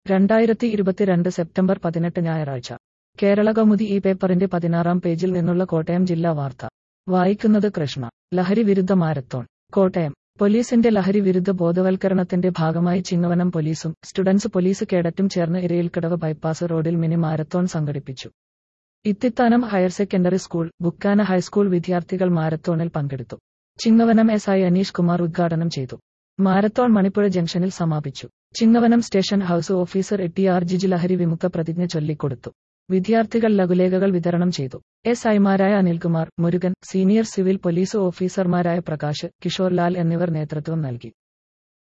രണ്ടായിരത്തി ഇരുപത്തിരണ്ട് സെപ്റ്റംബർ പതിനെട്ട് ഞായറാഴ്ച കേരള കൗമുദി ഈ പേപ്പറിന്റെ പതിനാറാം പേജിൽ നിന്നുള്ള കോട്ടയം ജില്ലാ വാർത്ത വായിക്കുന്നത് കൃഷ്ണ ലഹരി വിരുദ്ധ മാരത്തോൺ കോട്ടയം പോലീസിന്റെ ലഹരി വിരുദ്ധ ബോധവൽക്കരണത്തിന്റെ ഭാഗമായി ചിങ്ങവനം പോലീസും സ്റ്റുഡൻസ് പോലീസ് കേഡറ്റും ചേർന്ന് ഇരയിൽക്കടവ് ബൈപ്പാസ് റോഡിൽ മിനി മാരത്തോൺ സംഘടിപ്പിച്ചു ഇത്തിത്താനം ഹയർ സെക്കൻഡറി സ്കൂൾ ബുക്കാന ഹൈസ്കൂൾ വിദ്യാർത്ഥികൾ മാരത്തോണിൽ പങ്കെടുത്തു ചിങ്ങവനം എസ് ഐ അനീഷ് കുമാർ ഉദ്ഘാടനം ചെയ്തു മാരത്തോൺ മണിപ്പുഴ ജംഗ്ഷനിൽ സമാപിച്ചു Chingavanam station house officer A T R Giji ലഹരി വിമുക്ത പ്രതിജ്ഞ ചൊല്ലിക്കൊടുത്തു വിദ്യാർത്ഥികൾ ലഘുലേഖകൾ വിതരണം ചെയ്തു എസ് ഐമാരായ Anilkumar Murugan senior civil police ഓഫീസർമാരായ പ്രകാശ് കിഷോർ ലാൽ എന്നിവർ നേതൃത്വം നൽകി